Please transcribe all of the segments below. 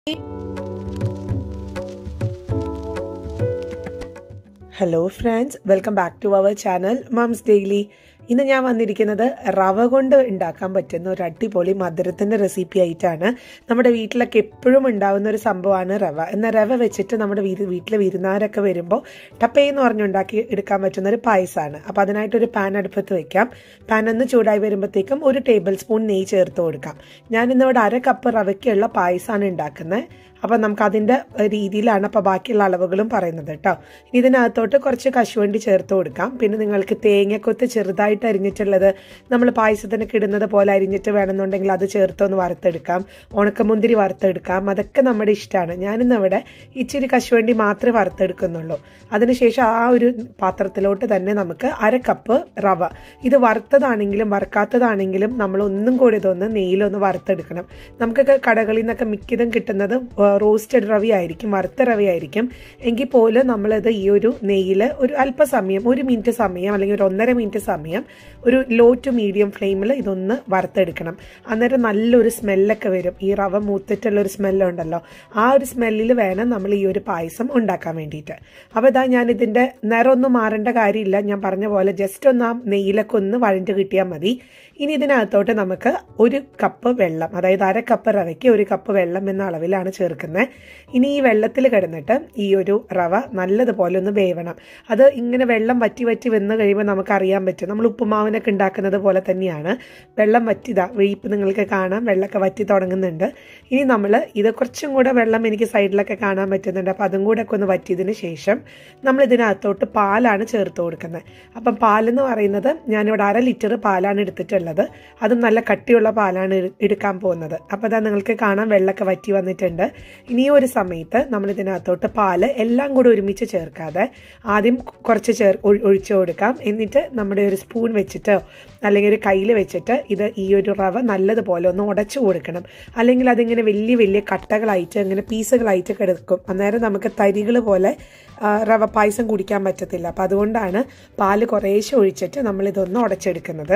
hello friends welcome back to our channel mums daily ഇന്ന് ഞാൻ വന്നിരിക്കുന്നത് റവ കൊണ്ട് ഉണ്ടാക്കാൻ പറ്റുന്ന ഒരു അടിപൊളി മധുരത്തിൻ്റെ റെസിപ്പി ആയിട്ടാണ് നമ്മുടെ വീട്ടിലൊക്കെ എപ്പോഴും ഉണ്ടാകുന്ന ഒരു സംഭവമാണ് റവ എന്നാൽ റവ വെച്ചിട്ട് നമ്മുടെ വീ വീട്ടിലെ വിരുന്നാരൊക്കെ വരുമ്പോൾ ടപ്പയെന്ന് പറഞ്ഞുണ്ടാക്കി എടുക്കാൻ പറ്റുന്ന ഒരു പായസമാണ് അപ്പോൾ അതിനായിട്ടൊരു പാൻ അടുപ്പത്ത് വെക്കാം പാൻ ഒന്ന് ചൂടായി വരുമ്പോഴത്തേക്കും ഒരു ടേബിൾ സ്പൂൺ നെയ്യ് ചേർത്ത് കൊടുക്കാം ഞാൻ ഇന്നിവിടെ അര കപ്പ് റവയ്ക്കുള്ള പായസമാണ് ഉണ്ടാക്കുന്നത് അപ്പം നമുക്ക് അതിൻ്റെ രീതിയിലാണ് അപ്പോൾ ബാക്കിയുള്ള അളവുകളും പറയുന്നത് കേട്ടോ ഇതിനകത്തോട്ട് കുറച്ച് കശുവണ്ടി ചേർത്ത് കൊടുക്കാം പിന്നെ നിങ്ങൾക്ക് തേങ്ങക്കൊത്ത് ചെറുതായിട്ട് അരിഞ്ഞിട്ടുള്ളത് നമ്മൾ പായസത്തിനൊക്കെ ഇടുന്നത് പോലെ അരിഞ്ഞിട്ട് വേണമെന്നുണ്ടെങ്കിൽ അത് ചേർത്തൊന്ന് വറുത്തെടുക്കാം ഉണക്കമുന്തിരി വറുത്തെടുക്കാം അതൊക്കെ നമ്മുടെ ഇഷ്ടമാണ് ഞാനിന്ന് ഇവിടെ ഇച്ചിരി കശുവണ്ടി മാത്രമേ വറുത്തെടുക്കുന്നുള്ളൂ അതിനുശേഷം ആ ഒരു പാത്രത്തിലോട്ട് തന്നെ നമുക്ക് അര കപ്പ് റവ ഇത് വറുത്തതാണെങ്കിലും വറുക്കാത്തതാണെങ്കിലും നമ്മൾ ഒന്നും കൂടി ഇതൊന്ന് നെയ്യിലൊന്ന് വറുത്തെടുക്കണം നമുക്കൊക്കെ കടകളിൽ നിന്നൊക്കെ മിക്കതും കിട്ടുന്നത് റോസ്റ്റഡ് റവി ആയിരിക്കും വറുത്ത റവി ആയിരിക്കും എങ്കിൽ പോലും നമ്മളിത് ഈ ഒരു നെയ്യിൽ ഒരു അല്പസമയം ഒരു മിനിറ്റ് സമയം അല്ലെങ്കിൽ ഒരു ഒന്നര മിനിറ്റ് സമയം ഒരു ലോ ടു മീഡിയം ഫ്ലെയിമിൽ ഇതൊന്ന് വറുത്തെടുക്കണം അന്നേരം നല്ലൊരു സ്മെല്ലൊക്കെ വരും ഈ റവ മൂത്തിട്ടുള്ള ഒരു സ്മെല്ലുണ്ടല്ലോ ആ ഒരു സ്മെല്ലിൽ വേണം നമ്മൾ ഈ ഒരു പായസം ഉണ്ടാക്കാൻ വേണ്ടിയിട്ട് അപ്പോൾ ഇതാ ഞാൻ ഇതിൻ്റെ നിറമൊന്നും മാറേണ്ട കാര്യമില്ല ഞാൻ പറഞ്ഞ പോലെ ജസ്റ്റ് ഒന്ന് ആ നെയ്യിലൊക്കെ ഒന്ന് വഴണ്ട് കിട്ടിയാൽ മതി ഇനി ഇതിനകത്തോട്ട് നമുക്ക് ഒരു കപ്പ് വെള്ളം അതായത് അര കപ്പ് റവയ്ക്ക് ഒരു കപ്പ് വെള്ളം എന്ന അളവിലാണ് ചേർക്കുന്നത് ഇനി ഈ വെള്ളത്തിൽ കിടന്നിട്ട് ഈ ഒരു റവ നല്ലതുപോലെ ഒന്ന് വേവണം അത് ഇങ്ങനെ വെള്ളം വറ്റി വറ്റി വന്ന് കഴിയുമ്പോൾ നമുക്ക് അറിയാൻ പറ്റും നമ്മൾ ഉപ്പുമാവിനൊക്കെ ഉണ്ടാക്കുന്നത് പോലെ തന്നെയാണ് വെള്ളം വറ്റിതാ വെയിപ്പ് നിങ്ങൾക്ക് കാണാം വെള്ളമൊക്കെ വറ്റി തുടങ്ങുന്നുണ്ട് ഇനി നമ്മൾ ഇത് കുറച്ചും കൂടെ വെള്ളം എനിക്ക് സൈഡിലൊക്കെ കാണാൻ പറ്റുന്നുണ്ട് അപ്പോൾ അതും കൂടെ ഒക്കെ ഒന്ന് വറ്റിയതിന് ശേഷം നമ്മൾ ഇതിനകത്തോട്ട് പാലാണ് ചേർത്ത് കൊടുക്കുന്നത് അപ്പം പാലെന്ന് പറയുന്നത് ഞാനിവിടെ അര ലിറ്റർ പാലാണ് എടുത്തിട്ടുള്ളത് അതും നല്ല കട്ടിയുള്ള പാലാണ് എടുക്കാൻ പോകുന്നത് അപ്പോൾ അതാ നിങ്ങൾക്ക് കാണാം വെള്ളമൊക്കെ വറ്റി വന്നിട്ടുണ്ട് ഇനി ഒരു സമയത്ത് നമ്മൾ ഇതിനകത്തോട്ട് പാല് എല്ലാം കൂടി ഒരുമിച്ച് ചേർക്കാതെ ആദ്യം കുറച്ച് ചേർ ഒഴിച്ചു കൊടുക്കാം എന്നിട്ട് നമ്മുടെ ഒരു സ്പൂൺ വെച്ചിട്ടോ അല്ലെങ്കിൽ ഒരു കയ്യിൽ വെച്ചിട്ട് ഇത് ഈ ഒരു റവ നല്ലതുപോലെ ഒന്ന് ഉടച്ചു കൊടുക്കണം അല്ലെങ്കിൽ അതിങ്ങനെ വലിയ വലിയ കട്ടകളായിട്ട് ഇങ്ങനെ പീസുകളായിട്ട് കിടക്കും അന്നേരം നമുക്ക് തരികൾ പോലെ റവ പായസം കുടിക്കാൻ പറ്റത്തില്ല അപ്പം അതുകൊണ്ടാണ് പാല് കുറേശ്ശെ ഒഴിച്ചിട്ട് നമ്മളിതൊന്ന് ഉടച്ചെടുക്കുന്നത്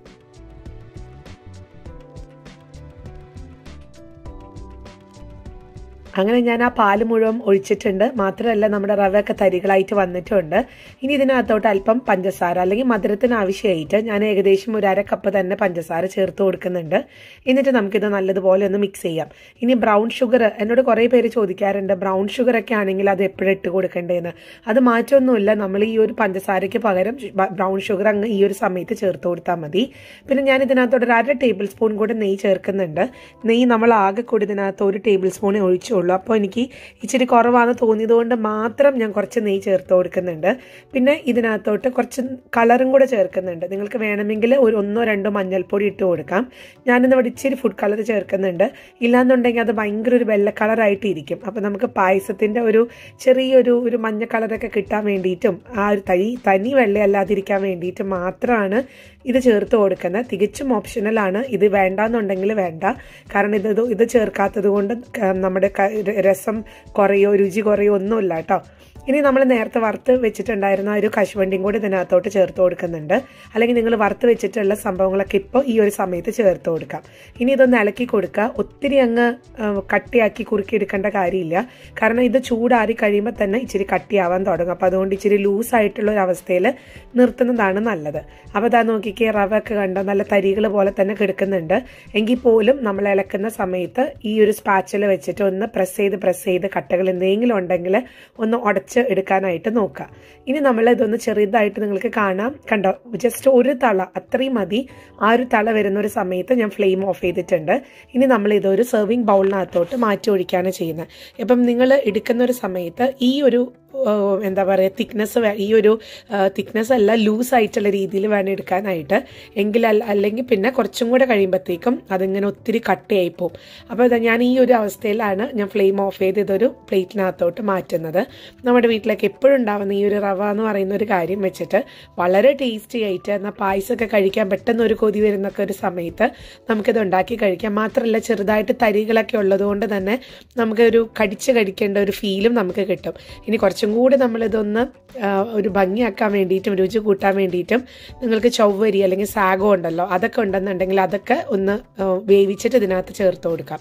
അങ്ങനെ ഞാൻ ആ പാല് മുഴുവൻ ഒഴിച്ചിട്ടുണ്ട് മാത്രമല്ല നമ്മുടെ റവയൊക്കെ തരികളായിട്ട് വന്നിട്ടുണ്ട് ഇനി ഇതിനകത്തോട്ട് അല്പം പഞ്ചസാര അല്ലെങ്കിൽ മധുരത്തിന് ആവശ്യമായിട്ട് ഞാൻ ഏകദേശം ഒരു അര കപ്പ് തന്നെ പഞ്ചസാര ചേർത്ത് കൊടുക്കുന്നുണ്ട് എന്നിട്ട് നമുക്കിത് നല്ലതുപോലെ ഒന്ന് മിക്സ് ചെയ്യാം ഇനി ബ്രൗൺ ഷുഗർ എന്നോട് കുറേ പേര് ചോദിക്കാറുണ്ട് ബ്രൗൺ ഷുഗർ ഒക്കെ ആണെങ്കിൽ അത് എപ്പോഴും ഇട്ട് കൊടുക്കേണ്ടതെന്ന് അത് മാറ്റമൊന്നുമില്ല നമ്മൾ ഈ ഒരു പഞ്ചസാരയ്ക്ക് പകരം ബ്രൗൺ ഷുഗർ അങ്ങ് ഈ ഒരു സമയത്ത് ചേർത്ത് കൊടുത്താൽ മതി പിന്നെ ഞാൻ ഇതിനകത്തോട്ട് ഒരു അര ടേബിൾ സ്പൂൺ കൂടെ നെയ്യ് ചേർക്കുന്നുണ്ട് നെയ്യ് നമ്മൾ ആകെ കൂടി ഇതിനകത്ത് ഒരു ടേബിൾ സ്പൂണേ ഒഴിച്ചുള്ളൂ ഉള്ളൂ അപ്പോൾ എനിക്ക് ഇച്ചിരി കുറവാണെന്ന് തോന്നിയത് കൊണ്ട് മാത്രം ഞാൻ കുറച്ച് നെയ്യ് ചേർത്ത് കൊടുക്കുന്നുണ്ട് പിന്നെ ഇതിനകത്തോട്ട് കുറച്ച് കളറും കൂടെ ചേർക്കുന്നുണ്ട് നിങ്ങൾക്ക് വേണമെങ്കിൽ ഒരു ഒന്നോ രണ്ടോ മഞ്ഞൾപ്പൊടി ഇട്ട് കൊടുക്കാം ഞാനിന്ന് ഇവിടെ ഇച്ചിരി ഫുഡ് കളർ ചേർക്കുന്നുണ്ട് ഇല്ലാന്നുണ്ടെങ്കിൽ അത് ഭയങ്കര ഒരു വെള്ള കളറായിട്ട് ഇരിക്കും അപ്പോൾ നമുക്ക് പായസത്തിൻ്റെ ഒരു ചെറിയൊരു ഒരു മഞ്ഞ കളറൊക്കെ കിട്ടാൻ വേണ്ടിയിട്ടും ആ ഒരു തനി തനി വെള്ളയല്ലാതിരിക്കാൻ വേണ്ടിയിട്ടും മാത്രമാണ് ഇത് ചേർത്ത് കൊടുക്കുന്നത് തികച്ചും ഓപ്ഷണലാണ് ഇത് വേണ്ടാന്നുണ്ടെങ്കിൽ വേണ്ട കാരണം ഇത് ഇത് ചേർക്കാത്തത് കൊണ്ട് നമ്മുടെ രസം കുറയോ രുചി കുറയോ ഒന്നുമില്ല കേട്ടോ ഇനി നമ്മൾ നേരത്തെ വറുത്ത് വെച്ചിട്ടുണ്ടായിരുന്ന ഒരു കശുവണ്ടിയും കൂടി ഇതിനകത്തോട്ട് ചേർത്ത് കൊടുക്കുന്നുണ്ട് അല്ലെങ്കിൽ നിങ്ങൾ വറുത്ത് വെച്ചിട്ടുള്ള സംഭവങ്ങളൊക്കെ ഇപ്പോൾ ഈ ഒരു സമയത്ത് ചേർത്ത് കൊടുക്കാം ഇനി ഇതൊന്ന് ഇളക്കി കൊടുക്കുക ഒത്തിരി അങ്ങ് കട്ടിയാക്കി കുറുക്കിയെടുക്കേണ്ട കാര്യമില്ല കാരണം ഇത് ചൂടാറി കഴിയുമ്പോൾ തന്നെ ഇച്ചിരി കട്ടിയാവാൻ തുടങ്ങും അപ്പോൾ അതുകൊണ്ട് ഇച്ചിരി ലൂസായിട്ടുള്ള ഒരു അവസ്ഥയിൽ നിർത്തുന്നതാണ് നല്ലത് അപ്പോൾ അതാ നോക്കിക്കേ റവ ഒക്കെ കണ്ടോ നല്ല തരികൾ പോലെ തന്നെ കിടക്കുന്നുണ്ട് എങ്കിൽ പോലും നമ്മൾ ഇളക്കുന്ന സമയത്ത് ഈ ഒരു സ്പാച്ചിൽ വെച്ചിട്ട് ഒന്ന് പ്രസ് ചെയ്ത് പ്രസ് ചെയ്ത് കട്ടകൾ എന്തെങ്കിലും ഉണ്ടെങ്കിൽ ഒന്ന് ഉടച്ച് എടുക്കാനായിട്ട് നോക്കുക ഇനി നമ്മൾ ഇതൊന്ന് ചെറുതായിട്ട് നിങ്ങൾക്ക് കാണാം കണ്ടോ ജസ്റ്റ് ഒരു തള അത്രയും മതി ആ ഒരു തള വരുന്ന ഒരു സമയത്ത് ഞാൻ ഫ്ലെയിം ഓഫ് ചെയ്തിട്ടുണ്ട് ഇനി നമ്മൾ ഇതൊരു സെർവിങ് ബൗളിനകത്തോട്ട് മാറ്റി ഒഴിക്കുകയാണ് ചെയ്യുന്നത് ഇപ്പം നിങ്ങൾ എടുക്കുന്ന ഒരു സമയത്ത് ഈ ഒരു എന്താ പറയുക തിക്നെസ് ഈ ഒരു തിക്നെസ് അല്ല ലൂസ് ആയിട്ടുള്ള രീതിയിൽ വേണം എടുക്കാനായിട്ട് എങ്കിൽ അല്ലെങ്കിൽ പിന്നെ കുറച്ചും കൂടെ കഴിയുമ്പോഴത്തേക്കും അതിങ്ങനെ ഒത്തിരി കട്ടയായി പോകും അപ്പോൾ ഇതാ ഞാൻ ഈ ഒരു അവസ്ഥയിലാണ് ഞാൻ ഫ്ലെയിം ഓഫ് ചെയ്ത് ഇതൊരു പ്ലേറ്റിനകത്തോട്ട് മാറ്റുന്നത് നമ്മുടെ വീട്ടിലേക്ക് എപ്പോഴും ഉണ്ടാവുന്ന ഈ ഒരു റവ എന്ന് പറയുന്ന ഒരു കാര്യം വെച്ചിട്ട് വളരെ ടേസ്റ്റി ആയിട്ട് എന്നാൽ പായസമൊക്കെ കഴിക്കാൻ പെട്ടെന്ന് ഒരു കൊതി വരുന്നൊക്കെ ഒരു സമയത്ത് നമുക്കിത് ഉണ്ടാക്കി കഴിക്കാം മാത്രമല്ല ചെറുതായിട്ട് തരികളൊക്കെ ഉള്ളതുകൊണ്ട് തന്നെ നമുക്കൊരു കടിച്ച് കഴിക്കേണ്ട ഒരു ഫീലും നമുക്ക് കിട്ടും ഇനി കുറച്ച് കുറച്ചും കൂടി നമ്മളിതൊന്ന് ഒരു ഭംഗിയാക്കാൻ വേണ്ടിയിട്ടും രുചി കൂട്ടാൻ വേണ്ടിയിട്ടും നിങ്ങൾക്ക് ചൊവ്വരി അല്ലെങ്കിൽ സാഗോ ഉണ്ടല്ലോ അതൊക്കെ ഉണ്ടെന്നുണ്ടെങ്കിൽ അതൊക്കെ ഒന്ന് വേവിച്ചിട്ട് ഇതിനകത്ത് ചേർത്ത് കൊടുക്കാം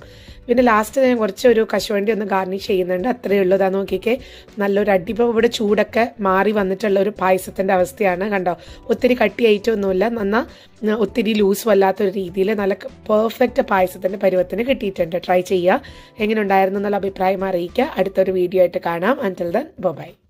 പിന്നെ ലാസ്റ്റ് ഞാൻ കുറച്ച് ഒരു കശുവണ്ടി ഒന്ന് ഗാർണിഷ് ചെയ്യുന്നുണ്ട് അത്രയേ ഉള്ളൂ ഇതാ നോക്കിക്കേ നല്ലൊരു അടി ഇപ്പോൾ ഇവിടെ ചൂടൊക്കെ മാറി വന്നിട്ടുള്ള ഒരു പായസത്തിൻ്റെ അവസ്ഥയാണ് കണ്ടോ ഒത്തിരി കട്ടിയായിട്ടൊന്നുമില്ല നന്നാ ഒത്തിരി ലൂസും അല്ലാത്തൊരു രീതിയിൽ നല്ല പെർഫെക്റ്റ് പായസത്തിൻ്റെ പരുവത്തിന് കിട്ടിയിട്ടുണ്ട് ട്രൈ ചെയ്യുക എങ്ങനെ ഉണ്ടായിരുന്നു എന്നുള്ള അഭിപ്രായം അറിയിക്കുക അടുത്തൊരു വീഡിയോ ആയിട്ട് കാണാം അൻറ്റിൽ ദൻ ബൈ